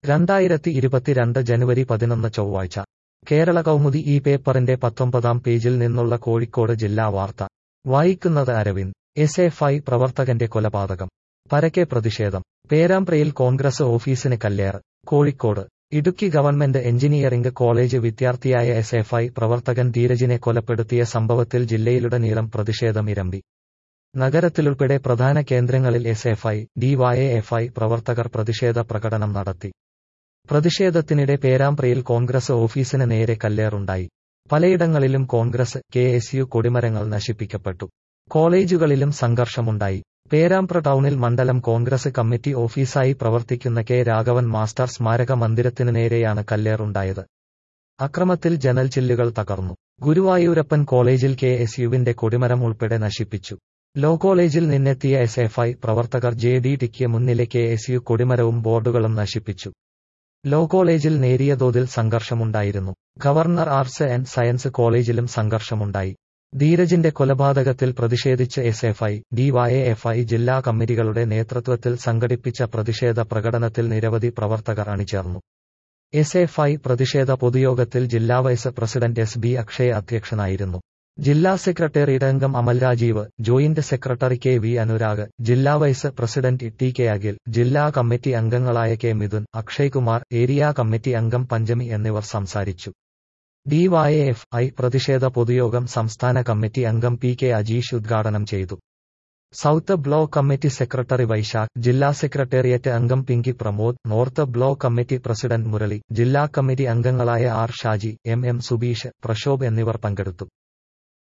രണ്ടായിരത്തി ഇരുപത്തിരണ്ട് ജനുവരി പതിനൊന്ന് ചൊവ്വാഴ്ച കേരള കൗമുദി ഈ പേപ്പറിന്റെ പത്തൊമ്പതാം പേജിൽ നിന്നുള്ള കോഴിക്കോട് ജില്ലാ വാർത്ത വായിക്കുന്നത് അരവിന്ദ് എസ് എഫ് ഐ പ്രവർത്തകന്റെ കൊലപാതകം പരക്കെ പ്രതിഷേധം പേരാമ്പ്രയിൽ കോൺഗ്രസ് ഓഫീസിന് കല്ലേറ് Kozhikode Idukki government engineering college വിദ്യാർത്ഥിയായ എസ് എഫ് ഐ പ്രവർത്തകൻ ധീരജിനെ കൊലപ്പെടുത്തിയ സംഭവത്തിൽ ജില്ലയിലുടനീളം പ്രതിഷേധം ഇരമ്പി നഗരത്തിലുൾപ്പെടെ പ്രധാന കേന്ദ്രങ്ങളിൽ S F I D Y F I പ്രവർത്തകർ പ്രതിഷേധ പ്രകടനം നടത്തി പ്രതിഷേധത്തിനിടെ പേരാമ്പ്രയിൽ കോൺഗ്രസ് ഓഫീസിന് നേരെ കല്ലേറുണ്ടായി പലയിടങ്ങളിലും കോൺഗ്രസ് കെ എസ് യു കൊടിമരങ്ങൾ നശിപ്പിക്കപ്പെട്ടു കോളേജുകളിലും സംഘർഷമുണ്ടായി പേരാമ്പ്ര ടൗണിൽ മണ്ഡലം കോൺഗ്രസ് കമ്മിറ്റി ഓഫീസായി പ്രവർത്തിക്കുന്ന കെ രാഘവൻ മാസ്റ്റർ സ്മാരക മന്ദിരത്തിനു നേരെയാണ് കല്ലേറുണ്ടായത് അക്രമത്തിൽ ജനൽ ചില്ലുകൾ തകർന്നു ഗുരുവായൂരപ്പൻ കോളേജിൽ കെ എസ് യുവിന്റെ കൊടിമരം ഉൾപ്പെടെ നശിപ്പിച്ചു ലോ കോളേജിൽ നിന്നെത്തിയ എസ് എഫ് ഐ പ്രവർത്തകർ ജെ ഡി ടിക്ക് മുന്നിലെ കെ എസ് യു കൊടിമരവും ബോർഡുകളും നശിപ്പിച്ചു ലോ കോളേജിൽ നേരിയ തോതിൽ സംഘർഷമുണ്ടായിരുന്നു ഗവർണർ ആർട്സ് ആൻഡ് സയൻസ് കോളേജിലും സംഘർഷമുണ്ടായി ധീരജിന്റെ കൊലപാതകത്തിൽ പ്രതിഷേധിച്ച് S F I D Y F I ജില്ലാ കമ്മിറ്റികളുടെ നേതൃത്വത്തിൽ സംഘടിപ്പിച്ച പ്രതിഷേധ പ്രകടനത്തിൽ നിരവധി പ്രവർത്തകർ അണിചേർന്നു എസ് എഫ് ഐ പ്രതിഷേധ പൊതുയോഗത്തിൽ ജില്ലാ vice president S B Akshay അധ്യക്ഷനായിരുന്നു ജില്ലാ സെക്രട്ടേറിയറ്റ് അംഗം Amal Rajeev joint secretary K V Anurag ജില്ലാ vice president T K Akhil ജില്ലാ കമ്മിറ്റി അംഗങ്ങളായ K Mithun Akshay Kumar area committee അംഗം പഞ്ചമി എന്നിവർ സംസാരിച്ചു ഡിവൈഎഫ് ഐ പ്രതിഷേധ പൊതുയോഗം സംസ്ഥാന കമ്മിറ്റി അംഗം പി കെ അജീഷ് ഉദ്ഘാടനം ചെയ്തു south block committee secretary Vaishakh ജില്ലാ സെക്രട്ടേറിയറ്റ് അംഗം Pinky Pramod north block committee president Murali ജില്ലാ കമ്മിറ്റി അംഗങ്ങളായ R Shaji M M Subeesh Prashobh എന്നിവർ പങ്കെടുത്തു